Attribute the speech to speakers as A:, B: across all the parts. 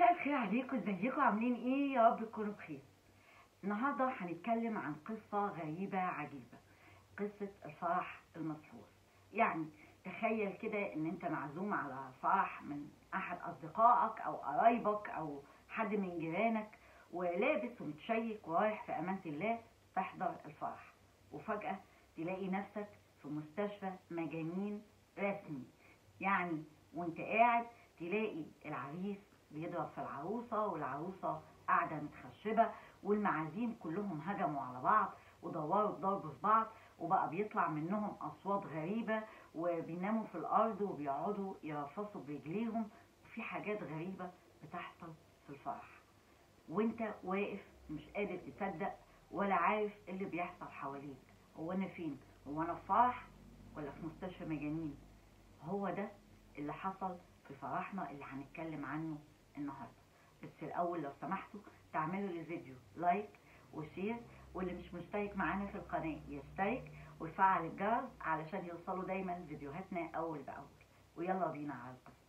A: مساء الخير عليكم ازيكم عاملين ايه يا رب تكونوا بخير النهارده هنتكلم عن قصة غريبة عجيبة قصة الفرح المسحور يعني تخيل كده ان انت معزوم على فرح من احد اصدقائك او قرايبك او حد من جيرانك ولابس ومتشيك ورايح في امانة الله تحضر الفرح وفجأة تلاقي نفسك في مستشفى مجانين رسمي يعني وانت قاعد تلاقي العريس بيضرب في العروسة والعروسة قاعدة متخشبة والمعازيم كلهم هجموا على بعض ودوروا الضرب في بعض وبقى بيطلع منهم أصوات غريبة وبيناموا في الأرض وبيقعدوا يرفصوا برجليهم وفي حاجات غريبة بتحصل في الفرح وانت واقف مش قادر تصدق ولا عارف ايه اللي بيحصل حواليك هو انا فين هو انا في فرح ولا في مستشفى مجانين هو ده اللي حصل في فرحنا اللي هنتكلم عنه النهارده بس الاول لو سمحتوا تعملوا للفيديو لايك وشير واللي مش مشترك معانا في القناه يشترك ويفعل الجرس علشان يوصلوا دايما فيديوهاتنا اول باول ويلا بينا على القصه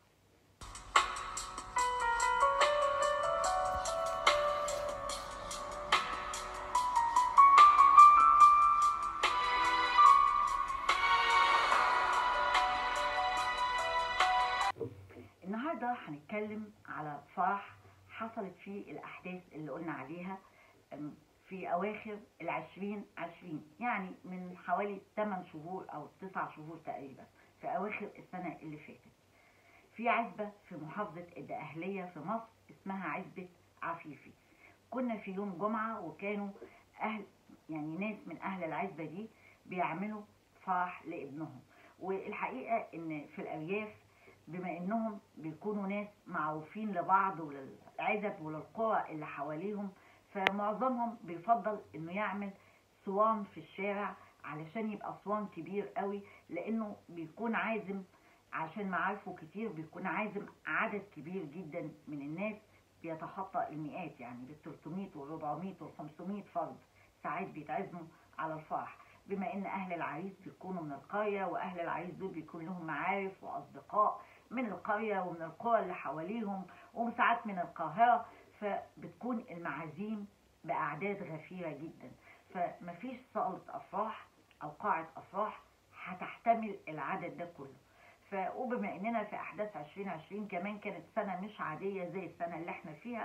A: النهارده هنتكلم على فرح حصلت فيه الأحداث اللي قلنا عليها أم، في أواخر العشرين عشرين يعني من حوالي 8 شهور أو 9 شهور تقريبا في أواخر السنة اللي فاتت في عزبة في محافظة الدقهلية في مصر اسمها عزبة عفيفي كنا في يوم جمعة وكانوا أهل يعني ناس من أهل العزبة دي بيعملوا فرح لابنهم والحقيقة إن في الأرياف بما انهم بيكونوا ناس معروفين لبعض وللعزب وللقرى اللي حواليهم فمعظمهم بيفضل انه يعمل صوان في الشارع علشان يبقى صوان كبير قوي لانه بيكون عازم عشان معارفه كتير بيكون عازم عدد كبير جدا من الناس بيتخطى المئات يعني بال 300 وال 400 وال 500 فرد ساعات بيتعزموا على الفرح بما ان اهل العريس بيكونوا من القريه واهل العريس دول بيكون لهم معارف واصدقاء من القريه ومن القرى اللي حواليهم وساعات من القاهره فبتكون المعازيم باعداد غفيره جدا فمفيش صاله افراح او قاعه افراح هتحتمل العدد ده كله ف وبما اننا في احداث 2020 كمان كانت سنه مش عاديه زي السنه اللي احنا فيها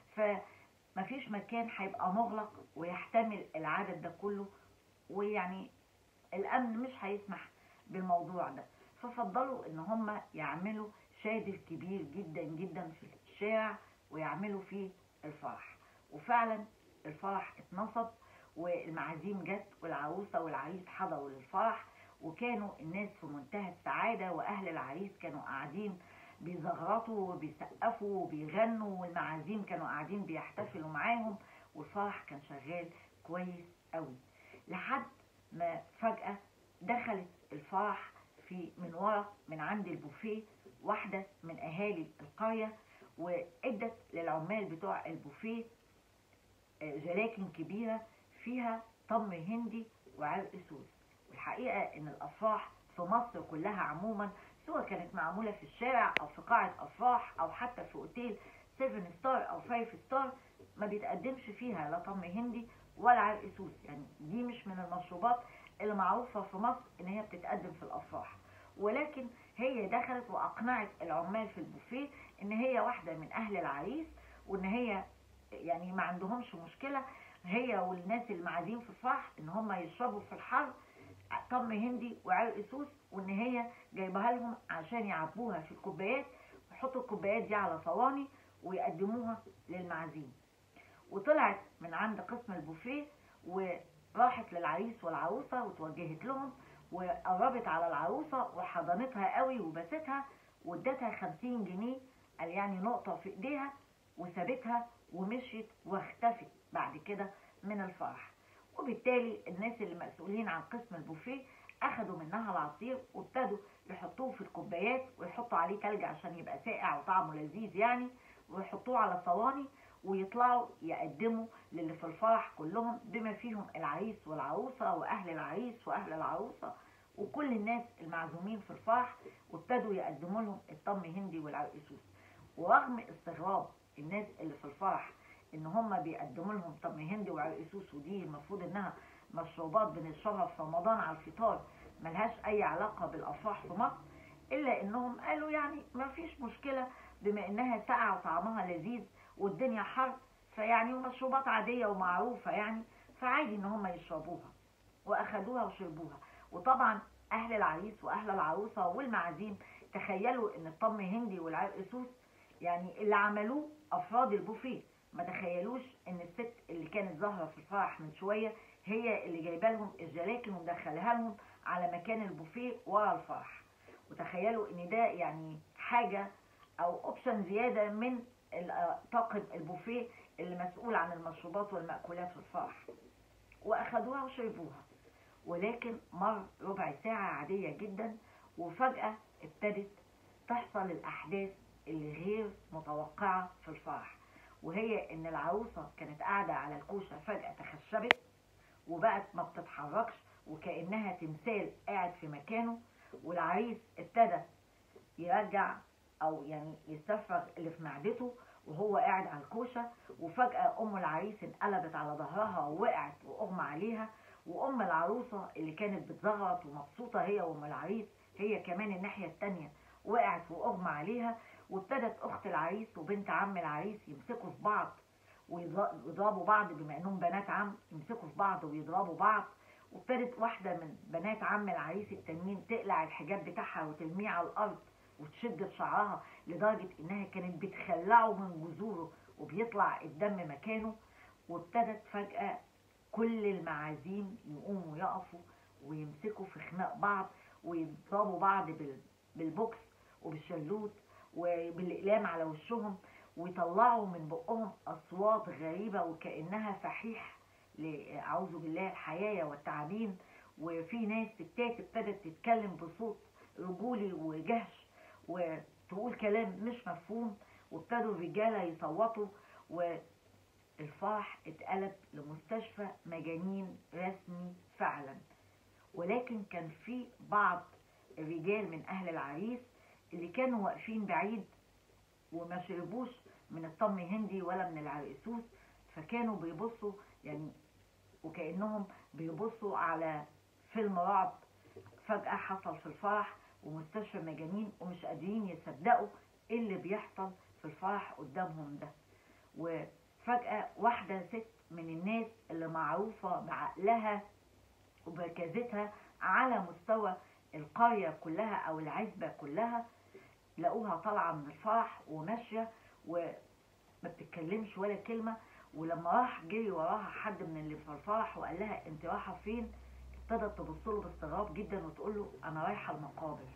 A: فمفيش مكان هيبقى مغلق ويحتمل العدد ده كله ويعني الامن مش هيسمح بالموضوع ده ففضلوا ان هم يعملوا شادر كبير جدا جدا في الشارع ويعملوا فيه الفرح وفعلا الفرح اتنصب والمعازيم جت والعروسة والعريس حضروا للفرح وكانوا الناس في منتهى السعادة وأهل العريس كانوا قاعدين بيزغرطوا وبيسقفوا وبيغنوا والمعازيم كانوا قاعدين بيحتفلوا معاهم والفرح كان شغال كويس قوي لحد ما فجأة دخلت الفرح في من ورا من عند البوفيه واحدة من أهالي القرية وادت للعمال بتوع البوفيه آه، جلاكن كبيرة فيها طم هندي وعرق سوس والحقيقة إن الأفراح في مصر كلها عموما سواء كانت معمولة في الشارع أو في قاعة أفراح أو حتى في أوتيل 7 ستار أو 5 ستار ما بيتقدمش فيها لا طم هندي ولا عرق سوس يعني دي مش من المشروبات اللي معروفة في مصر إن هي بتتقدم في الأفراح ولكن هي دخلت وأقنعت العمال في البوفيه إن هي واحدة من أهل العريس وإن هي يعني ما عندهمش مشكلة هي والناس المعازيم في الفرح إن هم يشربوا في الحر طم هندي وعرق سوس وإن هي جايبها لهم عشان يعبوها في الكوبايات ويحطوا الكوبايات دي على صواني ويقدموها للمعازيم وطلعت من عند قسم البوفيه وراحت للعريس والعروسة وتوجهت لهم وقربت على العروسة وحضنتها قوي وبستها وادتها خمسين جنيه قال يعني نقطة في ايديها وسابتها ومشيت واختفت بعد كده من الفرح وبالتالي الناس اللي مسؤولين عن قسم البوفيه اخدوا منها العصير وابتدوا يحطوه في الكوبايات ويحطوا عليه تلج عشان يبقى ساقع وطعمه لذيذ يعني ويحطوه على صواني ويطلعوا يقدموا للي في الفرح كلهم بما فيهم العريس والعروسة وأهل العريس وأهل العروسة وكل الناس المعزومين في الفرح وابتدوا يقدموا لهم الطم هندي والعرقسوس ورغم استغراب الناس اللي في الفرح ان هم بيقدموا لهم طب هندي وعرقسوس ودي المفروض انها مشروبات بنشربها في رمضان على الفطار ملهاش اي علاقة بالافراح في مصر الا انهم قالوا يعني ما فيش مشكلة بما انها ساقعة وطعمها لذيذ والدنيا حر فيعني مشروبات عادية ومعروفة يعني فعادي ان هم يشربوها واخدوها وشربوها وطبعا اهل العريس واهل العروسة والمعازيم تخيلوا ان الطم هندي والعرقسوس يعني اللي عملوه افراد البوفيه ما تخيلوش ان الست اللي كانت ظاهره في الفرح من شويه هي اللي جايبه لهم الجلاكن ومدخلها لهم على مكان البوفيه ورا الفرح وتخيلوا ان ده يعني حاجه او اوبشن زياده من طاقم البوفيه اللي مسؤول عن المشروبات والمأكولات في الفرح واخدوها وشربوها ولكن مر ربع ساعة عادية جدا وفجأة ابتدت تحصل الأحداث اللي غير متوقعة في الفرح وهي ان العروسة كانت قاعدة على الكوشة فجأة تخشبت وبقت ما بتتحركش وكأنها تمثال قاعد في مكانه والعريس ابتدى يرجع او يعني يستفرغ اللي في معدته وهو قاعد على الكوشة وفجأة ام العريس انقلبت على ظهرها ووقعت واغمى عليها وام العروسة اللي كانت بتزغرط ومبسوطة هي وام العريس هي كمان الناحية التانية وقعت واغمى عليها وابتدت اخت العريس وبنت عم العريس يمسكوا في بعض ويضربوا بعض بما انهم بنات عم يمسكوا في بعض ويضربوا بعض وابتدت واحدة من بنات عم العريس التانيين تقلع الحجاب بتاعها وترميه على الارض وتشد في شعرها لدرجة انها كانت بتخلعه من جذوره وبيطلع الدم مكانه وابتدت فجأة كل المعازيم يقوموا يقفوا ويمسكوا في خناق بعض ويضربوا بعض بالبوكس وبالشلوت وبالإقلام على وشهم ويطلعوا من بقهم أصوات غريبة وكأنها فحيح أعوذ بالله الحيايا والتعابين وفي ناس ستات ابتدت تتكلم بصوت رجولي وجهش وتقول كلام مش مفهوم وابتدوا الرجالة يصوتوا والفرح اتقلب لمستشفى مجانين رسمي فعلا ولكن كان في بعض الرجال من أهل العريس اللي كانوا واقفين بعيد وما شربوش من الطم هندي ولا من العرقسوس فكانوا بيبصوا يعني وكأنهم بيبصوا على فيلم رعب فجأة حصل في الفرح ومستشفى مجانين ومش قادرين يصدقوا ايه اللي بيحصل في الفرح قدامهم ده وفجأة واحدة ست من الناس اللي معروفة بعقلها وبركازتها على مستوى القرية كلها او العزبة كلها لقوها طالعة من الفرح وماشية وما بتتكلمش ولا كلمة ولما راح جري وراها حد من اللي في الفرح وقال لها انت رايحة فين ابتدت تبص له باستغراب جدا وتقول له انا رايحة المقابر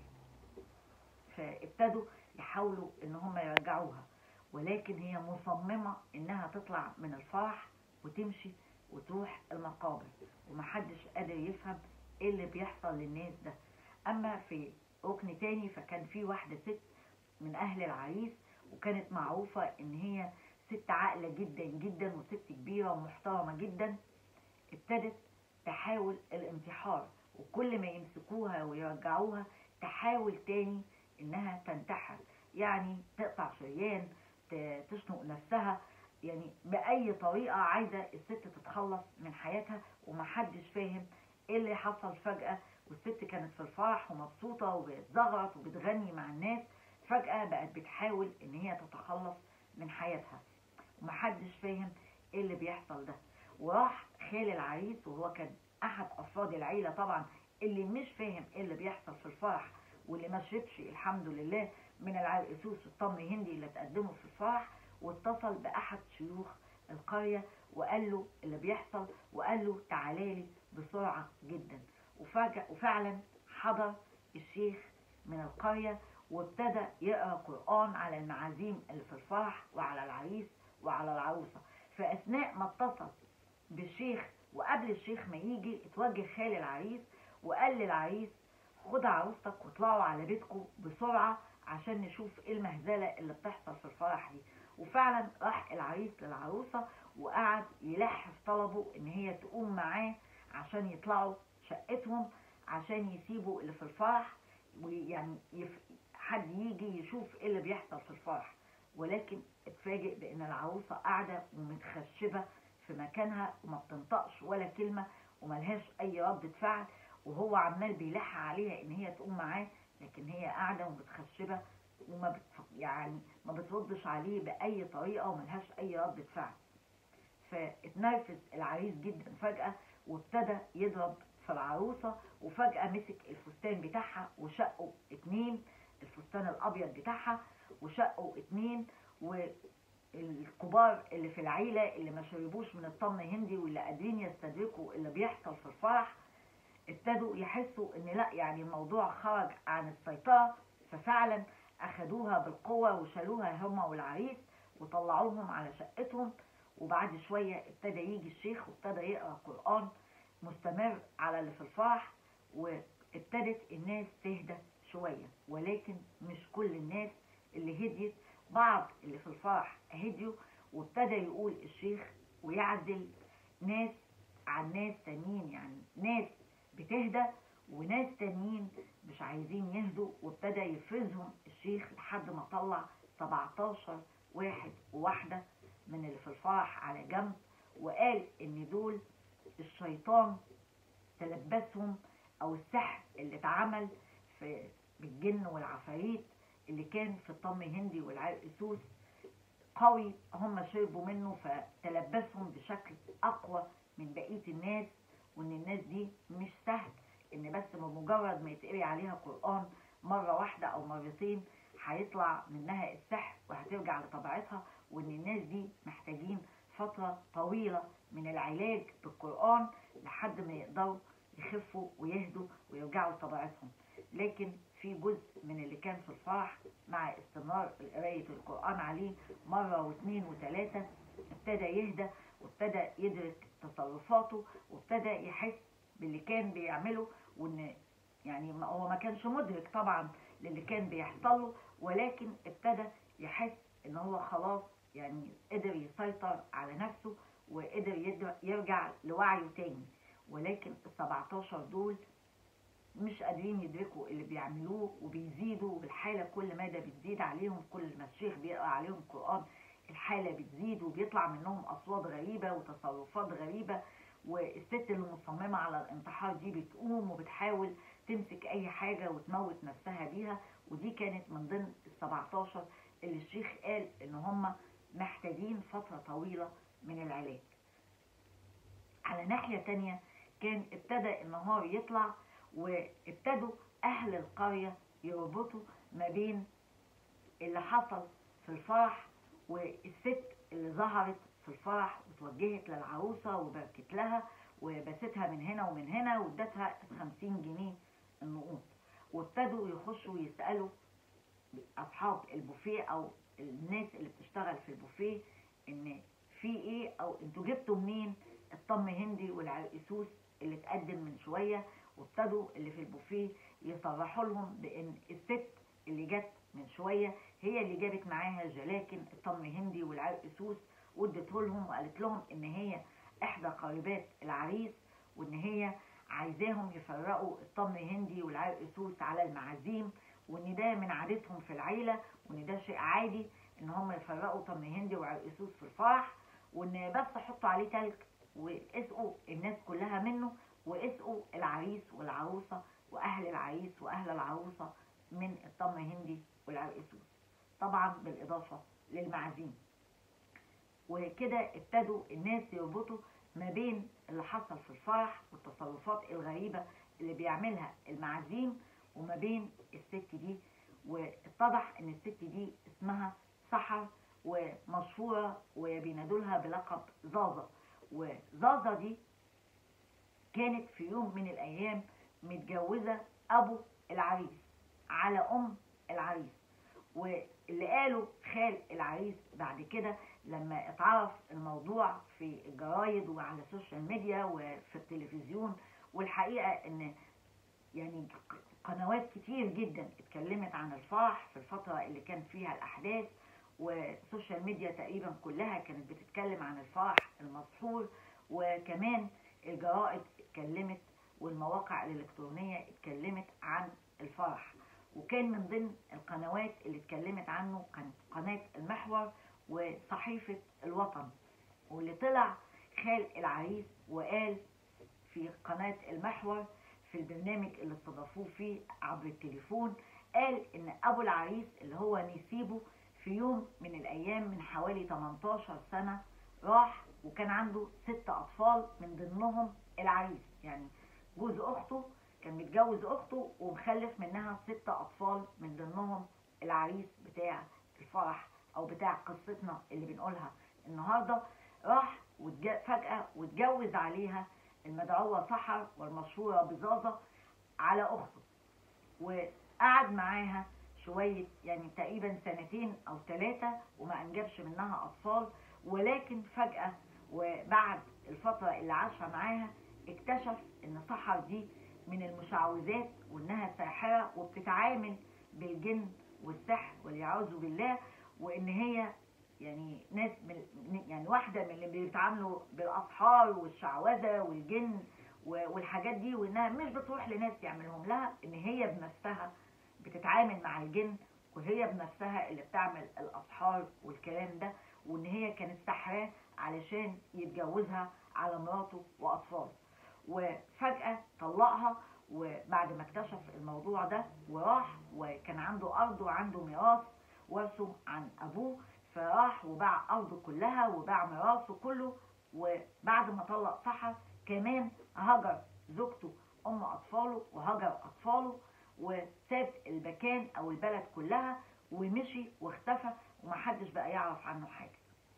A: فابتدوا يحاولوا ان هم يرجعوها ولكن هي مصممة انها تطلع من الفرح وتمشي وتروح المقابر ومحدش قادر يفهم ايه اللي بيحصل للناس ده اما في ركن تاني فكان في واحدة ست من اهل العريس وكانت معروفة ان هي ست عاقلة جدا جدا وست كبيرة ومحترمة جدا ابتدت تحاول الانتحار وكل ما يمسكوها ويرجعوها تحاول تاني انها تنتحر يعني تقطع شريان تشنق نفسها يعني بأي طريقة عايزة الست تتخلص من حياتها ومحدش فاهم ايه اللي حصل فجأة والست كانت في الفرح ومبسوطة وبتزغرط وبتغني مع الناس فجأة بقت بتحاول ان هي تتخلص من حياتها ومحدش فاهم ايه اللي بيحصل ده وراح خال العريس وهو كان احد افراد العيلة طبعا اللي مش فاهم ايه اللي بيحصل في الفرح واللي ما شربش الحمد لله من العرقسوس الطم هندي اللي تقدمه في الفرح واتصل باحد شيوخ القرية وقال له اللي بيحصل وقال له تعالى لي بسرعة جدا وفعلا حضر الشيخ من القرية وابتدى يقرأ قرآن على المعازيم اللي في الفرح وعلى العريس وعلى العروسة فأثناء ما اتصل بالشيخ وقبل الشيخ ما يجي اتوجه خال العريس وقال للعريس خد عروستك واطلعوا على بيتكم بسرعة عشان نشوف ايه المهزلة اللي بتحصل في الفرح دي وفعلا راح العريس للعروسة وقعد يلح في طلبه ان هي تقوم معاه عشان يطلعوا شقتهم عشان يسيبوا اللي في الفرح ويعني يف... حد يجي يشوف ايه اللي بيحصل في الفرح ولكن اتفاجئ بان العروسة قاعدة ومتخشبة في مكانها وما بتنطقش ولا كلمة وملهاش اي ردة فعل وهو عمال بيلح عليها ان هي تقوم معاه لكن هي قاعدة ومتخشبة وما بت يعني ما بتردش عليه بأي طريقة وملهاش أي ردة فعل فاتنرفز العريس جدا فجأة وابتدى يضرب في العروسة وفجأة مسك الفستان بتاعها وشقه اتنين الفستان الأبيض بتاعها وشقه اتنين والكبار اللي في العيلة اللي ما شربوش من الطم هندي واللي قادرين يستدركوا اللي بيحصل في الفرح ابتدوا يحسوا ان لا يعني الموضوع خرج عن السيطرة ففعلا اخدوها بالقوة وشالوها هما والعريس وطلعوهم على شقتهم وبعد شوية ابتدى يجي الشيخ وابتدى يقرأ قرآن مستمر على اللي في الفرح وابتدت الناس تهدى شوية ولكن مش كل الناس اللي هديت بعض اللي في الفرح هديوا وابتدى يقول الشيخ ويعزل ناس عن ناس تانيين يعني ناس بتهدى وناس تانيين مش عايزين يهدوا وابتدى يفرزهم الشيخ لحد ما طلع 17 واحد وواحدة من اللي في الفرح على جنب وقال ان دول الشيطان تلبسهم او السحر اللي اتعمل في بالجن والعفاريت اللي كان في الطم هندي والعرقسوس قوي هم شربوا منه فتلبسهم بشكل اقوى من بقية الناس وان الناس دي مش سهل ان بس بمجرد ما يتقري عليها قرآن مرة واحدة او مرتين هيطلع منها السحر وهترجع لطبيعتها وان الناس دي محتاجين فترة طويلة من العلاج بالقرآن لحد ما يقدروا يخفوا ويهدوا ويرجعوا لطبيعتهم لكن في جزء من اللي كان في الفرح مع استمرار قراية القرآن عليه مرة واثنين وثلاثة ابتدى يهدى وابتدى يدرك تصرفاته وابتدى يحس باللي كان بيعمله وان يعني هو ما كانش مدرك طبعا للي كان بيحصل له ولكن ابتدى يحس ان هو خلاص يعني قدر يسيطر على نفسه وقدر يرجع لوعيه تاني ولكن ال 17 دول مش قادرين يدركوا اللي بيعملوه وبيزيدوا والحالة كل مدى بتزيد عليهم كل ما الشيخ بيقرأ عليهم قرآن الحالة بتزيد وبيطلع منهم أصوات غريبة وتصرفات غريبة والست اللي مصممة على الانتحار دي بتقوم وبتحاول تمسك أي حاجة وتموت نفسها بيها ودي كانت من ضمن ال 17 اللي الشيخ قال إن هم محتاجين فترة طويلة من العلاج على ناحية تانية كان ابتدى النهار يطلع وابتدوا أهل القرية يربطوا ما بين اللي حصل في الفرح والست اللي ظهرت في الفرح وتوجهت للعروسة وبركت لها وبستها من هنا ومن هنا وادتها 50 جنيه النقود وابتدوا يخشوا يسألوا أصحاب البوفيه أو الناس اللي بتشتغل في البوفيه إن في إيه أو أنتوا جبتوا منين الطم هندي والعرقسوس اللي اتقدم من شوية وابتدوا اللي في البوفيه يصرحوا لهم بان الست اللي جت من شوية هي اللي جابت معاها جلاكن الطم هندي والعرقسوس وادته لهم وقالت لهم ان هي احدى قريبات العريس وان هي عايزاهم يفرقوا الطم هندي والعرقسوس على المعازيم وان ده من عادتهم في العيلة وان ده شيء عادي ان هم يفرقوا طم هندي وعرقسوس في الفرح وان بس حطوا عليه تلج واسقوا الناس كلها منه واسقوا العريس والعروسة وأهل العريس وأهل العروسة من الطم هندي والعرقسوس طبعا بالإضافة للمعازيم وكده ابتدوا الناس يربطوا ما بين اللي حصل في الفرح والتصرفات الغريبة اللي بيعملها المعازيم وما بين الست دي واتضح ان الست دي اسمها سحر ومشهورة وبينادولها بلقب زازة وزازة دي كانت في يوم من الأيام متجوزة أبو العريس على أم العريس واللي قاله خال العريس بعد كده لما اتعرف الموضوع في الجرايد وعلى السوشيال ميديا وفي التلفزيون والحقيقة ان يعني قنوات كتير جدا اتكلمت عن الفرح في الفترة اللي كان فيها الأحداث والسوشيال ميديا تقريبا كلها كانت بتتكلم عن الفرح المسحور وكمان الجرائد اتكلمت والمواقع الإلكترونية اتكلمت عن الفرح وكان من ضمن القنوات اللي اتكلمت عنه كانت قناة المحور وصحيفة الوطن واللي طلع خال العريس وقال في قناة المحور في البرنامج اللي استضافوه فيه عبر التليفون قال ان ابو العريس اللي هو نسيبه في يوم من الايام من حوالي 18 سنة راح وكان عنده ست اطفال من ضمنهم العريس يعني جوز اخته كان متجوز اخته ومخلف منها ست اطفال من ضمنهم العريس بتاع الفرح او بتاع قصتنا اللي بنقولها النهارده راح فجأة واتجوز عليها المدعوة سحر والمشهورة بزازة على أخته وقعد معاها شوية يعني تقريبا سنتين أو ثلاثة وما أنجبش منها أطفال ولكن فجأة وبعد الفترة اللي عاشها معاها اكتشف ان سحر دي من المشعوذات وانها ساحرة وبتتعامل بالجن والسحر والعياذ بالله وان هي يعني ناس من يعني واحدة من اللي بيتعاملوا بالأسحار والشعوذة والجن والحاجات دي وانها مش بتروح لناس يعملهم لها ان هي بنفسها بتتعامل مع الجن وهي بنفسها اللي بتعمل الأسحار والكلام ده وان هي كانت سحراه علشان يتجوزها على مراته وأطفاله وفجأة طلقها وبعد ما اكتشف الموضوع ده وراح وكان عنده أرض وعنده ميراث ورثه عن أبوه فراح وباع أرضه كلها وباع ميراثه كله وبعد ما طلق سحر كمان هجر زوجته أم أطفاله وهجر أطفاله وساب المكان أو البلد كلها ومشي واختفى ومحدش بقى يعرف عنه حاجة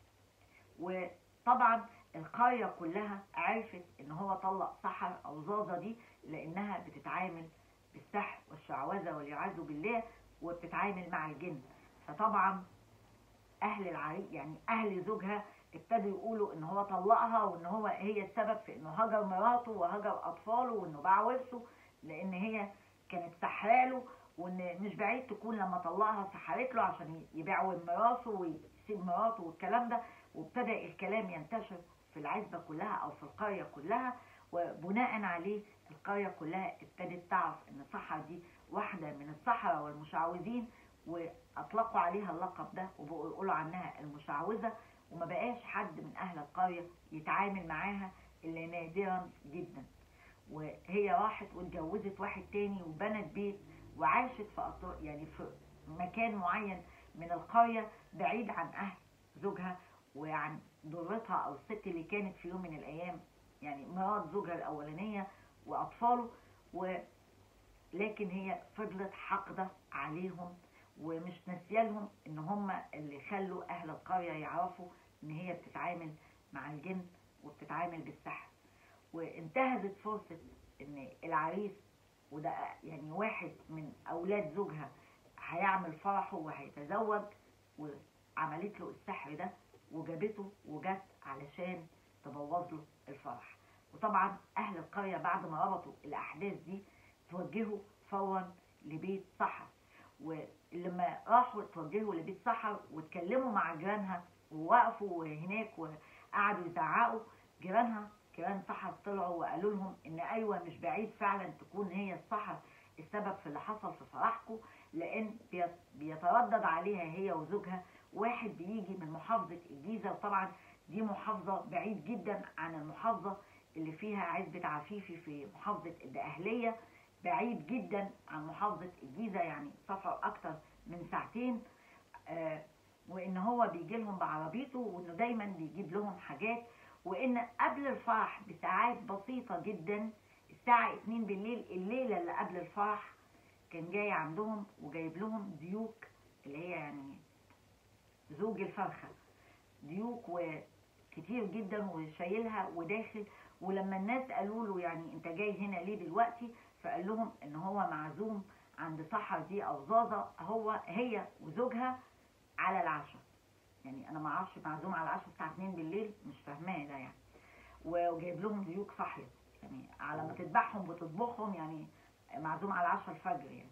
A: وطبعا القرية كلها عرفت ان هو طلق سحر او زازة دي لانها بتتعامل بالسحر والشعوذة والعياذ بالله وبتتعامل مع الجن فطبعا اهل العريق يعني اهل زوجها ابتدوا يقولوا ان هو طلقها وان هو هي السبب في انه هجر مراته وهجر اطفاله وانه باع ورثه لان هي كانت سحراله وان مش بعيد تكون لما طلقها سحرت له عشان يبيع ميراثه ويسيب مراته والكلام ده وابتدى الكلام ينتشر في العزبة كلها او في القرية كلها وبناء عليه القرية كلها ابتدت تعرف ان سحر دي واحدة من السحرة والمشعوذين واطلقوا عليها اللقب ده وبقوا يقولوا عنها المشعوذة وما بقاش حد من اهل القرية يتعامل معاها الا نادرا جدا وهي راحت واتجوزت واحد تاني وبنت بيت وعاشت في أطر... يعني في مكان معين من القرية بعيد عن اهل زوجها وعن ضرتها او الست اللي كانت في يوم من الايام يعني مرات زوجها الاولانية واطفاله ولكن هي فضلت حاقدة عليهم ومش ناسيالهم ان هم اللي خلوا اهل القرية يعرفوا ان هي بتتعامل مع الجن وبتتعامل بالسحر وانتهزت فرصة ان العريس وده يعني واحد من اولاد زوجها هيعمل فرحه وهيتزوج وعملت له السحر ده وجابته وجت علشان تبوظ له الفرح وطبعا اهل القرية بعد ما ربطوا الاحداث دي توجهوا فورا لبيت سحر ولما راحوا توجهوا لبيت سحر واتكلموا مع جيرانها ووقفوا هناك وقعدوا يزعقوا جيرانها جيران سحر طلعوا وقالوا لهم ان ايوه مش بعيد فعلا تكون هي السحر السبب في اللي حصل في فرحكم لان بيتردد عليها هي وزوجها واحد بيجي من محافظة الجيزة وطبعا دي محافظة بعيد جدا عن المحافظة اللي فيها عزبة عفيفي في محافظة الدقهلية بعيد جدا عن محافظة الجيزة يعني سفر أكتر من ساعتين آه وإن هو بيجي لهم بعربيته وإنه دايما بيجيب لهم حاجات وإن قبل الفرح بساعات بسيطة جدا الساعة 2 بالليل الليلة اللي قبل الفرح كان جاي عندهم وجايب لهم ديوك اللي هي يعني زوج الفرخة ديوك وكتير جدا وشايلها وداخل ولما الناس قالوا له يعني انت جاي هنا ليه دلوقتي فقال لهم ان هو معزوم عند سحر دي او زازة هو هي وزوجها على العشاء يعني انا ما اعرفش معزوم على العشاء الساعه 2 بالليل مش فاهماه ده يعني وجايب لهم ديوك صحيه يعني على ما تذبحهم وتطبخهم يعني معزوم على العشاء الفجر يعني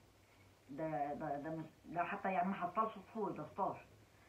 A: ده ده ده مش ده حتى يعني ما حصلش سحور ده فطار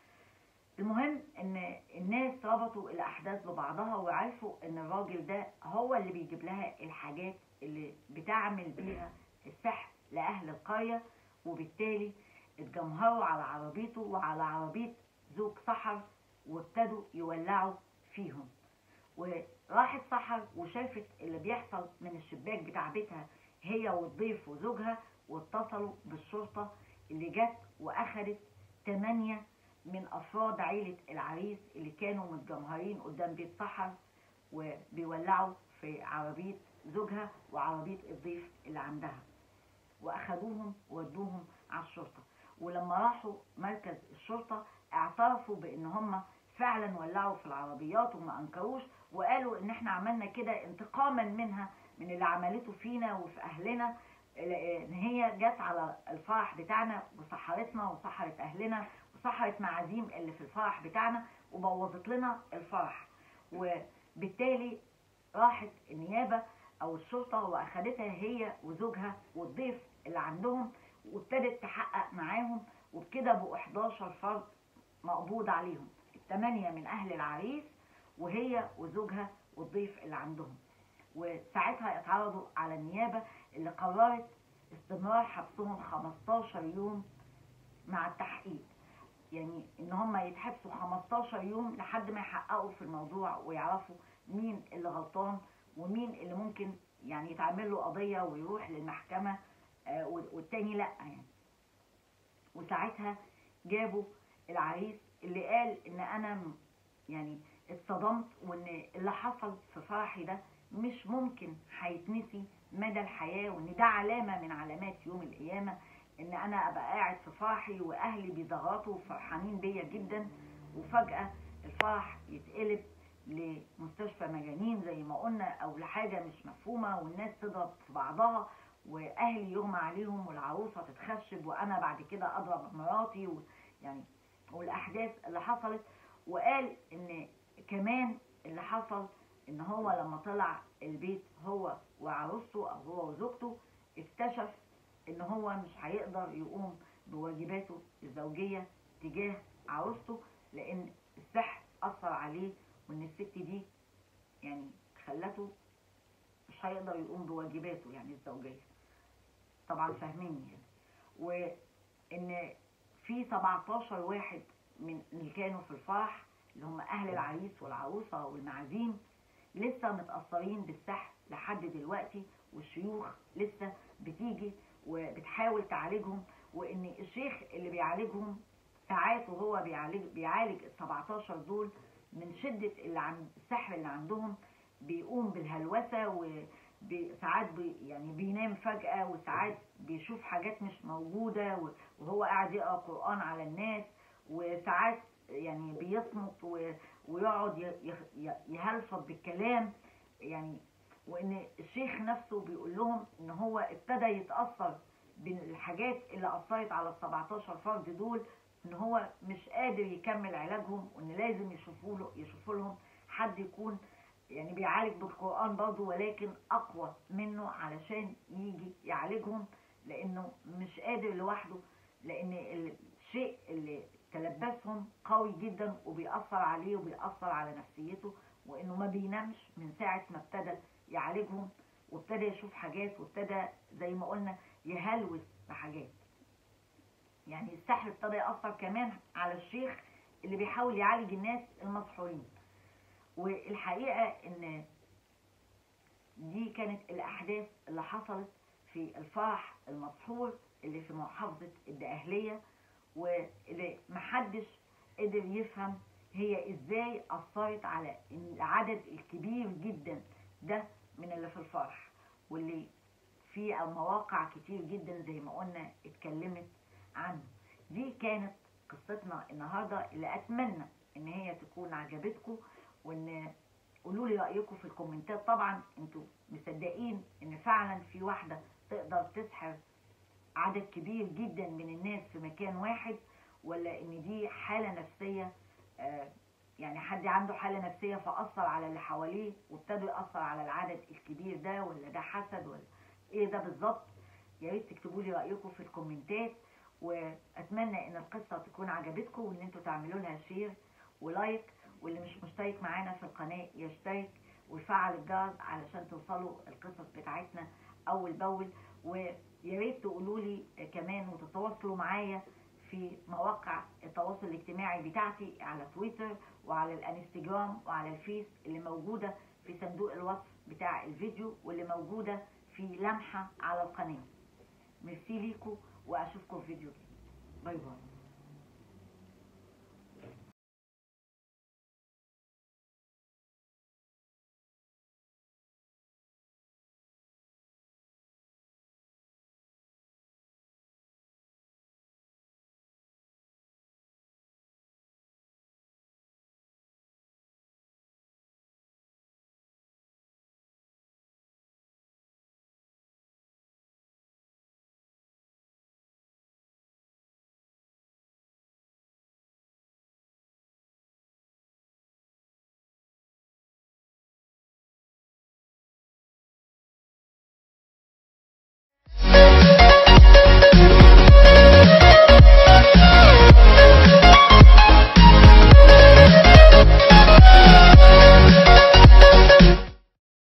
A: المهم ان الناس ربطوا الاحداث ببعضها وعرفوا ان الراجل ده هو اللي بيجيب لها الحاجات اللي بتعمل بيها السحر لاهل القريه وبالتالي اتجمهروا على عربيته وعلى عربية زوج سحر وابتدوا يولعوا فيهم وراحت سحر وشافت اللي بيحصل من الشباك بتاع بيتها هي والضيف وزوجها واتصلوا بالشرطة اللي جت وأخدت تمانية من أفراد عيلة العريس اللي كانوا متجمهرين قدام بيت سحر وبيولعوا في عربية زوجها وعربية الضيف اللي عندها وأخدوهم وودوهم على الشرطة ولما راحوا مركز الشرطة اعترفوا بأن هم فعلا ولعوا في العربيات وما أنكروش وقالوا ان احنا عملنا كده انتقاما منها من اللي عملته فينا وفي اهلنا ان هي جت على الفرح بتاعنا وسحرتنا وسحرت اهلنا وسحرت معازيم اللي في الفرح بتاعنا وبوظت لنا الفرح وبالتالي راحت النيابه او الشرطه واخدتها هي وزوجها والضيف اللي عندهم وابتدت تحقق معاهم وبكده بقوا 11 فرد مقبوض عليهم الثمانيه من اهل العريس وهي وزوجها والضيف اللي عندهم وساعتها اتعرضوا على النيابة اللي قررت استمرار حبسهم 15 يوم مع التحقيق يعني ان هم يتحبسوا 15 يوم لحد ما يحققوا في الموضوع ويعرفوا مين اللي غلطان ومين اللي ممكن يعني يتعمل له قضية ويروح للمحكمة آه والتاني لا يعني وساعتها جابوا العريس اللي قال ان انا يعني اتصدمت وان اللي حصل في فرحي ده مش ممكن هيتنسي مدى الحياة وان ده علامة من علامات يوم القيامة ان انا ابقى قاعد في فرحي واهلي بيزغطوا وفرحانين بيا جدا وفجأة الفرح يتقلب لمستشفى مجانين زي ما قلنا او لحاجة مش مفهومة والناس تضرب في بعضها واهلي يغمى عليهم والعروسة تتخشب وانا بعد كده اضرب مراتي يعني والاحداث اللي حصلت وقال ان كمان اللي حصل ان هو لما طلع البيت هو وعروسته او هو وزوجته اكتشف ان هو مش هيقدر يقوم بواجباته الزوجية تجاه عروسته لان السحر اثر عليه وان الست دي يعني خلته مش هيقدر يقوم بواجباته يعني الزوجية طبعا فاهميني يعني وان في 17 واحد من اللي كانوا في الفرح اللي هم اهل العريس والعروسه والمعازيم لسه متاثرين بالسحر لحد دلوقتي والشيوخ لسه بتيجي وبتحاول تعالجهم وان الشيخ اللي بيعالجهم ساعات وهو بيعالج بيعالج ال 17 دول من شده اللي عن السحر اللي عندهم بيقوم بالهلوسه وساعات بي يعني بينام فجاه وساعات بيشوف حاجات مش موجوده وهو قاعد يقرا قران على الناس وساعات يعني بيصمت ويقعد يهلفظ بالكلام يعني وان الشيخ نفسه بيقول لهم ان هو ابتدى يتاثر بالحاجات اللي اثرت على ال 17 فرد دول ان هو مش قادر يكمل علاجهم وان لازم يشوفوا له يشوفوا لهم حد يكون يعني بيعالج بالقران برضه ولكن اقوى منه علشان يجي يعالجهم لانه مش قادر لوحده لان الشيء اللي تلبسهم قوي جدا وبيأثر عليه وبيأثر على نفسيته وانه ما بينامش من ساعة ما ابتدى يعالجهم وابتدى يشوف حاجات وابتدى زي ما قلنا يهلوس بحاجات يعني السحر ابتدى يأثر كمان على الشيخ اللي بيحاول يعالج الناس المسحورين والحقيقة ان دي كانت الاحداث اللي حصلت في الفرح المسحور اللي في محافظة الدقهلية واللي محدش قدر يفهم هي ازاي اثرت على العدد الكبير جدا ده من اللي في الفرح واللي في مواقع كتير جدا زي ما قلنا اتكلمت عنه دي كانت قصتنا النهارده اللي اتمنى ان هي تكون عجبتكم وان قولوا لي رايكم في الكومنتات طبعا انتوا مصدقين ان فعلا في واحده تقدر تسحر عدد كبير جدا من الناس في مكان واحد ولا ان دي حالة نفسية آه يعني حد عنده حالة نفسية فأثر على اللي حواليه وابتدوا يأثر على العدد الكبير ده ولا ده حسد ولا ايه ده بالظبط يا ريت تكتبوا لي رأيكم في الكومنتات واتمنى ان القصة تكون عجبتكم وان انتوا تعملوا لها شير ولايك واللي مش مشترك معانا في القناة يشترك ويفعل الجرس علشان توصلوا القصص بتاعتنا اول باول ويا ريت تقولوا لي كمان وتتواصلوا معايا في مواقع التواصل الاجتماعي بتاعتي على تويتر وعلى الانستجرام وعلى الفيس اللي موجودة في صندوق الوصف بتاع الفيديو واللي موجودة في لمحة على القناة ميرسي ليكم واشوفكم في فيديو جديد باي باي